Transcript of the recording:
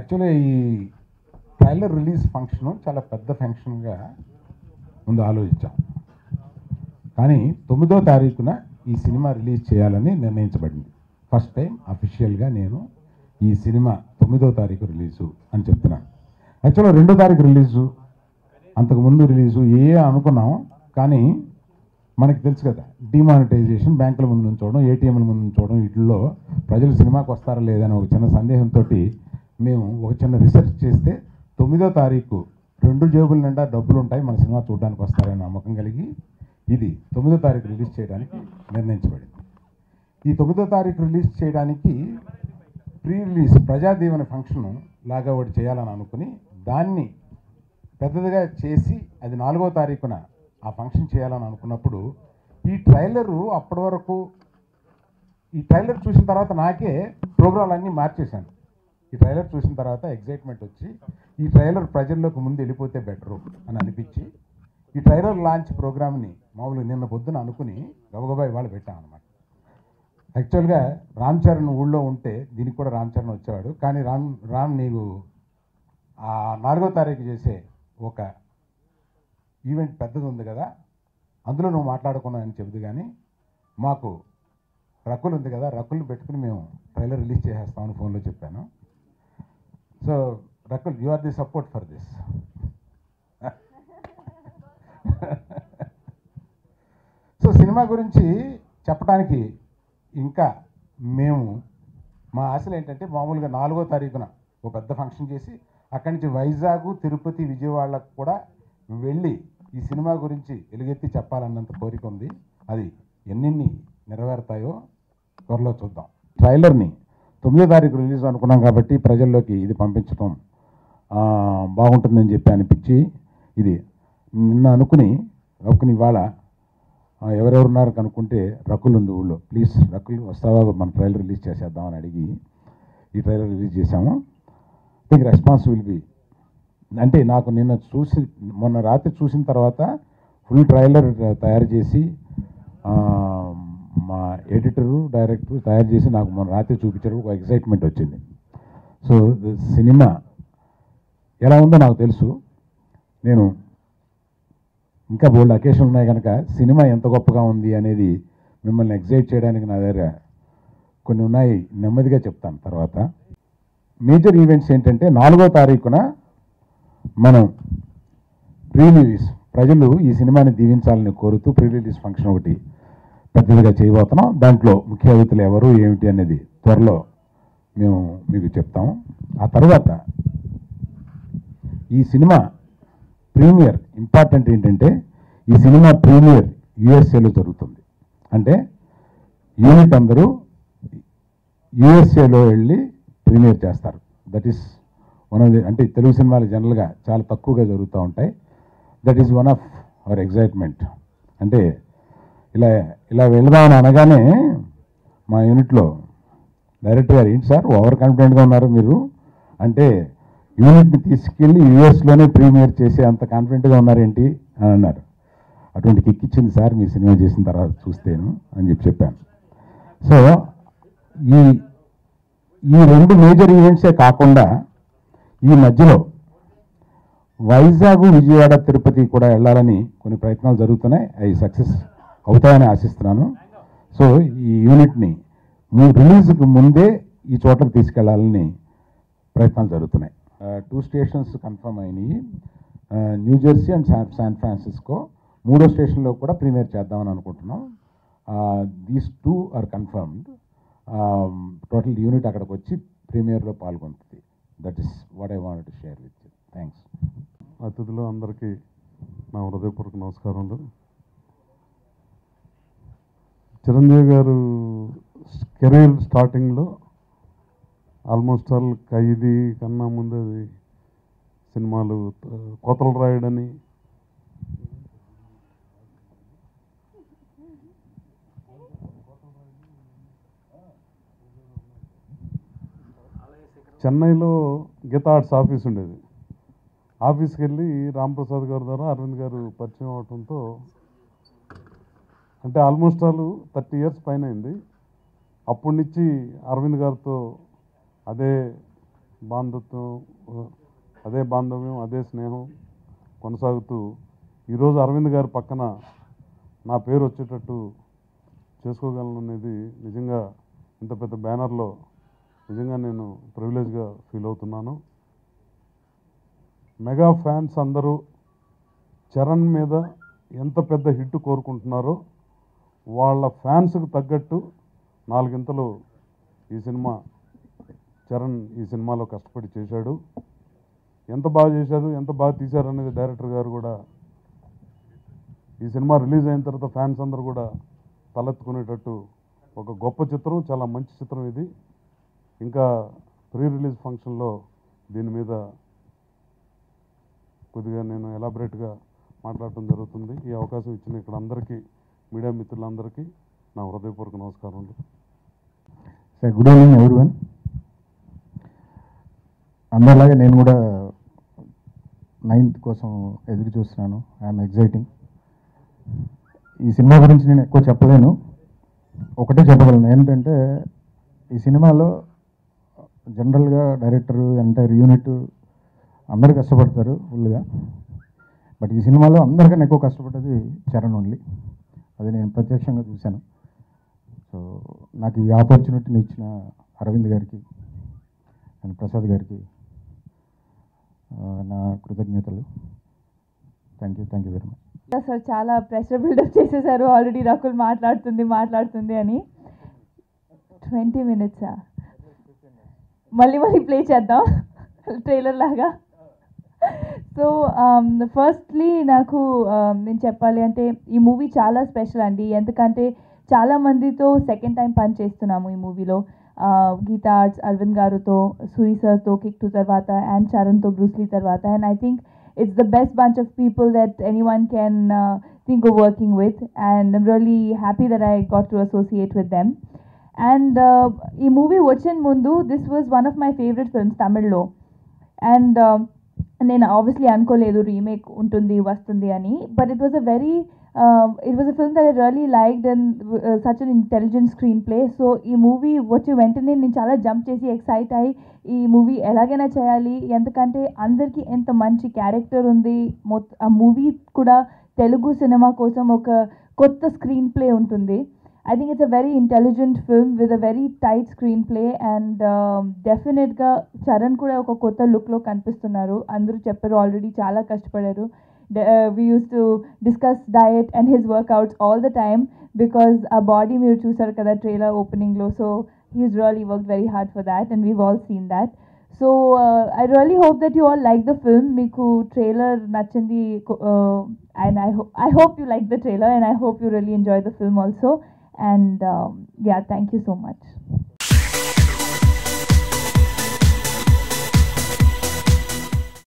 యాక్చువల్గా ఈ trailer release function చాలా పెద్ద ఫంక్షన్గా ముందు ఆలోచించాం కానీ తొమ్మిదో తారీఖున ఈ సినిమా రిలీజ్ చేయాలని నిర్ణయించబడింది ఫస్ట్ టైం అఫీషియల్గా నేను ఈ సినిమా తొమ్మిదో తారీఖు రిలీజు అని చెప్తున్నాను యాక్చువల్గా రెండో తారీఖు రిలీజు అంతకుముందు రిలీజు ఏ ఏ అనుకున్నాం కానీ మనకి తెలుసు కదా డిమానిటైజేషన్ బ్యాంకుల ముందు ఉంచోవడం ఏటీఎంల ముందు ఉంచోవడం వీటిల్లో ప్రజలు సినిమాకి వస్తారా లేదని ఒక చిన్న సందేహంతో మేము ఒక చిన్న రీసెర్చ్ చేస్తే తొమ్మిదో తారీఖు రెండు జేబుల నిండా డబ్బులు ఉంటాయి మన సినిమా చూడడానికి వస్తారనే నమ్మకం కలిగి ఇది తొమ్మిదో తారీఖు రిలీజ్ చేయడానికి నిర్ణయించబడింది ఈ తొమ్మిదో తారీఖు రిలీజ్ చేయడానికి ప్రీ రిలీజ్ ప్రజాదీవన ఫంక్షన్ లాగా ఒకటి చేయాలని అనుకుని దాన్ని పెద్దదిగా చేసి అది నాలుగో తారీఖున ఆ ఫంక్షన్ చేయాలని అనుకున్నప్పుడు ఈ ట్రైలరు అప్పటి వరకు ఈ ట్రైలర్ చూసిన తర్వాత నాకే ప్రోగ్రాంలన్నీ మార్చేశాను ఈ ట్రైలర్ చూసిన తర్వాత ఎగ్జైట్మెంట్ వచ్చి ఈ ట్రైలర్ ప్రజల్లోకి ముందు వెళ్ళిపోతే బెటరు అని అనిపించి ఈ ట్రైలర్ లాంచ్ ప్రోగ్రామ్ని మామూలుగా నిన్న పొద్దున అనుకుని గబగబా ఇవాళ పెట్టాం అనమాట యాక్చువల్గా రామ్ చరణ్ ఊళ్ళో ఉంటే దీనికి కూడా రామ్ చరణ్ వచ్చేవాడు కానీ రామ్ రామ్ నీకు ఆ నాలుగో తారీఖు చేసే ఒక ఈవెంట్ పెద్దది ఉంది కదా అందులో నువ్వు మాట్లాడుకున్నావని చెబుదు కానీ మాకు రకులు ఉంది కదా రకులు పెట్టుకుని మేము ట్రైలర్ రిలీజ్ చేసేస్తామని ఫోన్లో చెప్పాను so Rakul you are the support for this so cinema గురించి చెప్పడానికి ఇంకా మేము మా ఆశలు ఏంటంటే మామూలుగా నాలుగో తారీఖున ఒక పెద్ద ఫంక్షన్ చేసి అక్కడి నుంచి వైజాగ్ తిరుపతి విజయవాడకు కూడా వెళ్ళి ఈ సినిమా గురించి ఎలుగెత్తి చెప్పాలన్నంత కోరిక ఉంది అది ఎన్నెన్ని నెరవేరుతాయో త్వరలో చూద్దాం ట్రైలర్ని తొమ్మిదో తారీఖు రిలీజ్ అనుకున్నాం కాబట్టి ప్రజల్లోకి ఇది పంపించడం ఆ, బాగుంటుందని చెప్పి అనిపించి ఇది నిన్న అనుకుని అనుకుని ఇవాళ ఆ, ఎవరెవరు ఉన్నారు కనుక్కుంటే రకుల్ ఉంది ఊళ్ళో ప్లీజ్ రకుల్ వస్తావా మన ట్రైలర్ రిలీజ్ చేసేద్దామని అడిగి ఈ ట్రైలర్ రిలీజ్ చేశాము థింక్ రెస్పాన్స్ విల్ బి అంటే నాకు నిన్న చూసి మొన్న రాత్రి చూసిన తర్వాత ఫుల్ ట్రైలర్ తయారు చేసి ఆ, మా ఎడిటరు డైరెక్టర్ తయారు చేసి నాకు మొన్న రాత్రి చూపించారు ఒక ఎక్సైట్మెంట్ వచ్చింది సో సినిమా ఎలా ఉందో నాకు తెలుసు నేను ఇంకా బోల్డ్ అకేషన్ ఉన్నాయి కనుక సినిమా ఎంత గొప్పగా ఉంది అనేది మిమ్మల్ని ఎగ్జైట్ చేయడానికి నా దగ్గర కొన్ని ఉన్నాయి నెమ్మదిగా చెప్తాను తర్వాత మేజర్ ఈవెంట్స్ ఏంటంటే నాలుగో తారీఖున మనం ప్రీ రిలీజ్ ప్రజలు ఈ సినిమాని దీవించాలని కోరుతూ ప్రీ రిలీజ్ ఫంక్షన్ ఒకటి పెద్దదిగా చేయబోతున్నాం దాంట్లో ముఖ్య అతిథులు ఎవరు ఏమిటి అనేది త్వరలో మేము మీకు చెప్తాము ఆ తర్వాత ఈ సినిమా ప్రీమియర్ ఇంపార్టెంట్ ఏంటంటే ఈ సినిమా ప్రీమియర్ యుఎస్ఏలో జరుగుతుంది అంటే యూనిట్ అందరూ యుఎస్ఏలో వెళ్ళి ప్రీమియర్ చేస్తారు that is one of the అంటే తెలుగు సినిమాలు జనరల్గా చాలా తక్కువగా జరుగుతూ ఉంటాయి that is one of our excitement అంటే ఇలా ఇలా వెళదామని అనగానే మా యూనిట్లో డైరెక్టర్ గారు ఏంటి సార్ ఓవర్ కాన్ఫిడెంట్గా ఉన్నారు మీరు అంటే యూనిట్ని తీసుకెళ్ళి యూఎస్లోనే ప్రీమియర్ చేసే అంత కాన్ఫిడెంట్గా ఉన్నారేంటి అని అన్నారు అటువంటి కిక్ ఇచ్చింది సార్ మీ సినిమా చేసిన తర్వాత చూస్తేను అని చెప్పి చెప్పాను సో ఈ ఈ రెండు మేజర్ ఈవెంట్సే కాకుండా ఈ మధ్యలో వైజాగ్ విజయవాడ తిరుపతి కూడా వెళ్ళాలని కొన్ని ప్రయత్నాలు జరుగుతున్నాయి అవి సక్సెస్ అవుతాయని ఆశిస్తున్నాను సో ఈ యూనిట్ని మూడు రిలీజ్కి ముందే ఈ చోట్లకు తీసుకెళ్లాలని ప్రయత్నాలు జరుగుతున్నాయి టూ స్టేషన్స్ కన్ఫర్మ్ అయినాయి New Jersey and San San Francisco మూడో స్టేషన్లో కూడా ప్రీమియర్ చేద్దామని అనుకుంటున్నాం these two are confirmed total unit అక్కడికి వచ్చి ప్రీమియర్లో పాల్గొంటుంది that is what I want to share with you thanks అతిథులు అందరికీ నా హృదయపూర్వక నమస్కారములు చిరంజీవి గారు కెరీర్ స్టార్టింగ్లో ఆల్మోస్ట్ ఆల్ ఖైదీ కన్నా ముందు అది సినిమాలు ఆ, కోతలు రాయడని చెన్నైలో గీతా ఆర్ట్స్ ఆఫీస్ ఉండేది ఆఫీస్కి వెళ్ళి రాంప్రసాద్ గారి ద్వారా అరవింద్ గారు పరిచయం అవడంతో అంటే ఆల్మోస్ట్ ఆల్ థర్టీ ఇయర్స్ పైన అయింది అప్పటి నుంచి అరవింద్ గారితో అదే బాంధత్వం అదే బాంధవ్యం అదే స్నేహం కొనసాగుతూ ఈరోజు అరవింద్ గారి పక్కన నా పేరు వచ్చేటట్టు చేసుకోగలను అనేది నిజంగా ఇంత పెద్ద బ్యానర్లో నిజంగా నేను ప్రివిలేజ్గా ఫీల్ అవుతున్నాను మెగా ఫ్యాన్స్ అందరూ చరణ్ మీద ఎంత పెద్ద హిట్ కోరుకుంటున్నారో వాళ్ళ ఫ్యాన్స్కి తగ్గట్టు నాలుగింతలు ఈ సినిమా చరణ్ ఈ సినిమాలో కష్టపడి చేశాడు ఎంత బాగా చేశాడు ఎంత బాగా తీశారు అనేది డైరెక్టర్ గారు కూడా ఈ సినిమా రిలీజ్ అయిన తర్వాత ఫ్యాన్స్ అందరూ కూడా తలెత్తుకునేటట్టు ఒక గొప్ప చిత్రం చాలా మంచి చిత్రం ఇది ఇంకా ప్రీ రిలీజ్ ఫంక్షన్లో దీని మీద కొద్దిగా నేను ఎలాబరేట్గా మాట్లాడటం జరుగుతుంది ఈ అవకాశం ఇచ్చిన ఇక్కడ అందరికీ మీడియా మిత్రులందరికీ నా హృదయపూర్వక నమస్కారాలు సార్ గుడ్ ఈవినింగ్ ఎవ్రీవన్ అందరిలాగే నేను కూడా నైన్త్ కోసం ఎదురు చూస్తున్నాను ఐఎమ్ ఎగ్జైటింగ్ ఈ సినిమా గురించి నేను ఎక్కువ చెప్పలేను ఒకటే చెప్పగలను ఏంటంటే ఈ సినిమాలో జనరల్గా డైరెక్టర్ ఎంటైర్ యూనిట్ అందరు కష్టపడతారు ఫుల్గా బట్ ఈ సినిమాలో అందరికన్నా ఎక్కువ కష్టపడ్డది చరణ్ ఓన్లీ అది నేను ప్రత్యక్షంగా చూశాను సో నాకు ఈ ఆపర్చునిటీని ఇచ్చిన అరవింద్ గారికి అండ్ ప్రసాద్ గారికి ఆ, నా కృతజ్ఞతలు thank you thank you very much sir చాలా ప్రెషర్ బిల్డప్ చేసేసారు ఆల్రెడీ రకుల్ మాట్లాడుతుంది మాట్లాడుతుంది అని ట్వంటీ మినిట్సా మళ్ళీ మళ్ళీ ప్లే చేద్దాం ట్రైలర్ లాగా సో ఫస్ట్లీ నాకు um, నేను చెప్పాలి అంటే ఈ మూవీ చాలా స్పెషల్ అండి ఎందుకంటే చాలా మందితో సెకండ్ టైం పని చేస్తున్నాము ఈ మూవీలో గీతా ఆర్ట్స్ అరవింద్ గారుతో సూరి సార్తో కిక్ టు తర్వాత అండ్ చరణ్తో బ్రూస్లీ తర్వాత and I think it's the best bunch of people that anyone can uh, think of working with and i'm really happy that i got to associate with them and uh, ఈ movie వచ్చిన ముందు this was one of my favourite films తమిళ్లో and నేను obviously అనుకోలేదు remake ఉంటుంది వస్తుంది అని but it was a very it was a film that I really liked and such an intelligent screenplay so ఈ movie వచ్చి వెంటనే నేను చాలా జంప్ చేసి ఎక్సైట్ అయ్యి ఈ మూవీ ఎలాగైనా చేయాలి ఎందుకంటే అందరికీ ఎంత మంచి క్యారెక్టర్ ఉంది మొత్తం ఆ మూవీ కూడా తెలుగు సినిమా కోసం ఒక కొత్త స్క్రీన్ ప్లే ఉంటుంది I think it's a very intelligent film with a very tight screenplay and డెఫినెట్గా చరణ్ కూడా ఒక కొత్త లుక్లో కనిపిస్తున్నారు అందరూ చెప్పారు ఆల్రెడీ చాలా కష్టపడారు we use to discuss diet and his workouts all the time because ఆ బాడీ మీరు చూసారు కదా ట్రైలర్ ఓపెనింగ్లో so he's really work very hard for that and we've all seen that so I really hope that you all like the film మీకు trailer నచ్చింది and I hope I hope you like the trailer and I hope you really enjoy the film also and um, yeah thank you so much